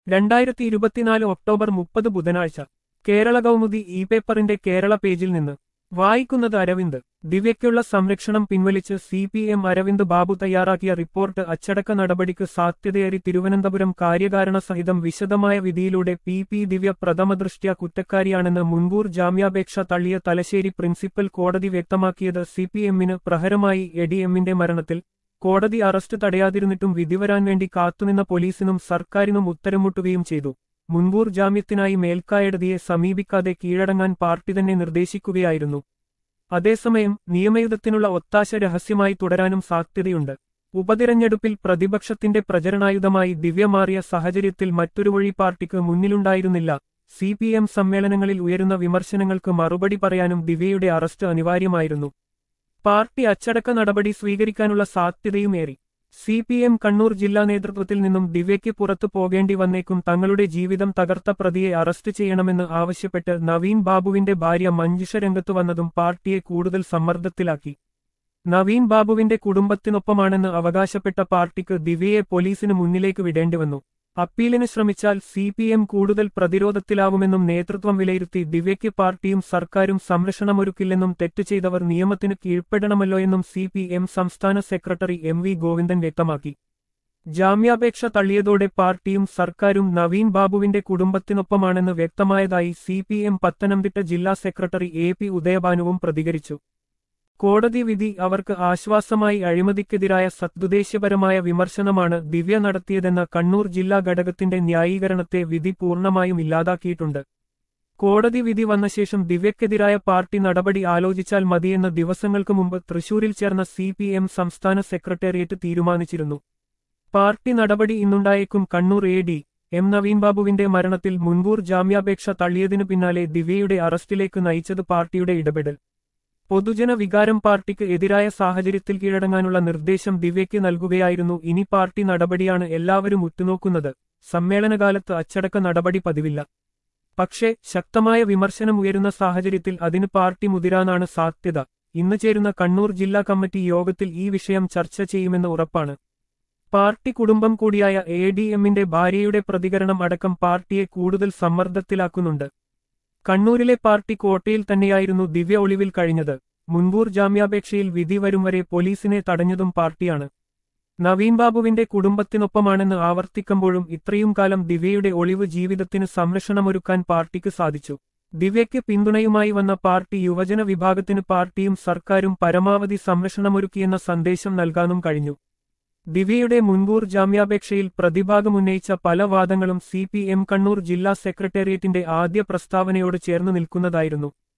രണ്ടായിരത്തി ഇരുപത്തിനാല് ഒക്ടോബർ മുപ്പത് ബുധനാഴ്ച കേരള കൗമുദി ഇ പേപ്പറിന്റെ കേരള പേജിൽ നിന്ന് വായിക്കുന്നത് അരവിന്ദ് ദിവ്യയ്ക്കുള്ള സംരക്ഷണം പിൻവലിച്ച് C P M Aravind Babu തയ്യാറാക്കിയ റിപ്പോർട്ട് അച്ചടക്ക നടപടിക്ക് സാധ്യതയേറി തിരുവനന്തപുരം കാര്യകാരണ സഹിതം വിശദമായ വിധിയിലൂടെ പി പി ദിവ്യ പ്രഥമദൃഷ്ട്യാ കുറ്റക്കാരിയാണെന്ന് മുൻകൂർ ജാമ്യാപേക്ഷ തള്ളിയ തലശ്ശേരി പ്രിൻസിപ്പൽ കോടതി വ്യക്തമാക്കിയത് സി പി എമ്മിന് പ്രഹരമായി എഡി എമ്മിന്റെ മരണത്തിൽ കോടതി അറസ്റ്റ് തടയാതിരുന്നിട്ടും വിധിവരാൻ വേണ്ടി കാത്തുനിന്ന പോലീസിനും സർക്കാരിനും ഉത്തരമുട്ടുകയും ചെയ്തു മുൻകൂർ ജാമ്യത്തിനായി മേൽക്കായെടുതിയെ സമീപിക്കാതെ കീഴടങ്ങാൻ പാർട്ടി തന്നെ നിർദ്ദേശിക്കുകയായിരുന്നു അതേസമയം നിയമയുദ്ധത്തിനുള്ള ഒത്താശ രഹസ്യമായി തുടരാനും സാധ്യതയുണ്ട് ഉപതിരഞ്ഞെടുപ്പിൽ പ്രതിപക്ഷത്തിന്റെ പ്രചരണായുധമായി ദിവ്യ മാറിയ സാഹചര്യത്തിൽ മറ്റൊരു വഴി പാർട്ടിക്ക് മുന്നിലുണ്ടായിരുന്നില്ല സി പി എം സമ്മേളനങ്ങളിൽ ഉയരുന്ന വിമർശനങ്ങൾക്ക് മറുപടി പറയാനും ദിവ്യയുടെ അറസ്റ്റ് അനിവാര്യമായിരുന്നു പാർട്ടി അച്ചടക്ക നടപടി സ്വീകരിക്കാനുള്ള സാധ്യതയുമേറി സി പി എം കണ്ണൂർ ജില്ലാ നേതൃത്വത്തിൽ നിന്നും ദിവ്യയ്ക്ക് പുറത്തു പോകേണ്ടി വന്നേക്കും തങ്ങളുടെ ജീവിതം തകർത്ത പ്രതിയെ അറസ്റ്റ് ചെയ്യണമെന്ന് ആവശ്യപ്പെട്ട് നവീൻ ബാബുവിന്റെ ഭാര്യ മഞ്ജുഷ രംഗത്തു വന്നതും പാർട്ടിയെ കൂടുതൽ സമ്മർദ്ദത്തിലാക്കി നവീൻ ബാബുവിന്റെ കുടുംബത്തിനൊപ്പമാണെന്ന് അവകാശപ്പെട്ട പാർട്ടിക്ക് ദിവ്യയെ പോലീസിന് മുന്നിലേക്ക് വിടേണ്ടിവന്നു അപ്പീലിന് ശ്രമിച്ചാൽ സി പി എം കൂടുതൽ പ്രതിരോധത്തിലാവുമെന്നും നേതൃത്വം വിലയിരുത്തി ദിവ്യയ്ക്ക് പാർട്ടിയും സർക്കാരും സംരക്ഷണമൊരുക്കില്ലെന്നും തെറ്റ് ചെയ്തവർ നിയമത്തിന് കീഴ്പ്പെടണമല്ലോ എന്നും സി പി എം സംസ്ഥാന സെക്രട്ടറി എം വി ഗോവിന്ദൻ വ്യക്തമാക്കി ജാമ്യാപേക്ഷ തള്ളിയതോടെ പാർട്ടിയും സർക്കാരും നവീൻ ബാബുവിന്റെ കുടുംബത്തിനൊപ്പമാണെന്ന് വ്യക്തമായതായി സി പി എം പത്തനംതിട്ട ജില്ലാ സെക്രട്ടറി എ പി ഉദയഭാനുവും പ്രതികരിച്ചു കോടതി വിധി അവർക്ക് ആശ്വാസമായി അഴിമതിക്കെതിരായ സദ്ദുദ്ദേശ്യപരമായ വിമർശനമാണ് ദിവ്യ നടത്തിയതെന്ന കണ്ണൂർ ജില്ലാ ഘടകത്തിന്റെ ന്യായീകരണത്തെ വിധി പൂർണ്ണമായും ഇല്ലാതാക്കിയിട്ടുണ്ട് കോടതി വിധി വന്ന ശേഷം ദിവ്യക്കെതിരായ പാർട്ടി നടപടി ആലോചിച്ചാൽ മതിയെന്ന ദിവസങ്ങൾക്ക് മുമ്പ് തൃശൂരിൽ ചേർന്ന സി പി എം സംസ്ഥാന സെക്രട്ടേറിയറ്റ് തീരുമാനിച്ചിരുന്നു പാർട്ടി നടപടി ഇന്നുണ്ടായേക്കും Kannur A D M Naveen ബാബുവിന്റെ മരണത്തിൽ മുൻകൂർ ജാമ്യാപേക്ഷ തള്ളിയതിനു പിന്നാലെ ദിവ്യയുടെ അറസ്റ്റിലേക്ക് നയിച്ചത് പാർട്ടിയുടെ ഇടപെടൽ പൊതുജന വികാരം പാർട്ടിക്ക് എതിരായ സാഹചര്യത്തിൽ കീഴടങ്ങാനുള്ള നിർദ്ദേശം ദിവ്യയ്ക്ക് നൽകുകയായിരുന്നു ഇനി പാർട്ടി നടപടിയാണ് എല്ലാവരും ഉറ്റുനോക്കുന്നത് സമ്മേളനകാലത്ത് അച്ചടക്ക നടപടി പതിവില്ല പക്ഷേ ശക്തമായ വിമർശനം ഉയരുന്ന സാഹചര്യത്തിൽ അതിന് പാർട്ടി മുതിരാനാണ് സാധ്യത ഇന്ന് ചേരുന്ന കണ്ണൂർ ജില്ലാ കമ്മിറ്റി യോഗത്തിൽ ഈ വിഷയം ചർച്ച ചെയ്യുമെന്ന് ഉറപ്പാണ് പാർട്ടി കുടുംബം കൂടിയായ എ ഡി എമ്മിന്റെ ഭാര്യയുടെ പ്രതികരണം അടക്കം പാർട്ടിയെ കൂടുതൽ സമ്മർദ്ദത്തിലാക്കുന്നുണ്ട് കണ്ണൂരിലെ പാർട്ടി കോട്ടയിൽ തന്നെയായിരുന്നു ദിവ്യ ഒളിവിൽ കഴിഞ്ഞത് മുൻകൂർ ജാമ്യാപേക്ഷയിൽ വിധി വരും വരെ പോലീസിനെ തടഞ്ഞതും പാർട്ടിയാണ് നവീൻ ബാബുവിന്റെ കുടുംബത്തിനൊപ്പമാണെന്ന് ആവർത്തിക്കുമ്പോഴും ഇത്രയും കാലം ദിവ്യയുടെ ഒളിവ് ജീവിതത്തിന് സംരക്ഷണമൊരുക്കാൻ പാർട്ടിക്ക് സാധിച്ചു ദിവ്യയ്ക്ക് പിന്തുണയുമായി വന്ന പാർട്ടി യുവജന വിഭാഗത്തിന് പാർട്ടിയും സർക്കാരും പരമാവധി സംരക്ഷണമൊരുക്കിയെന്ന സന്ദേശം നൽകാനും കഴിഞ്ഞു ദിവ്യയുടെ മുൻകൂർ ജാമ്യാപേക്ഷയിൽ പ്രതിഭാഗം ഉന്നയിച്ച പല വാദങ്ങളും സി പി എം കണ്ണൂർ ജില്ലാ സെക്രട്ടേറിയറ്റിന്റെ ആദ്യ പ്രസ്താവനയോട് ചേർന്നു നിൽക്കുന്നതായിരുന്നു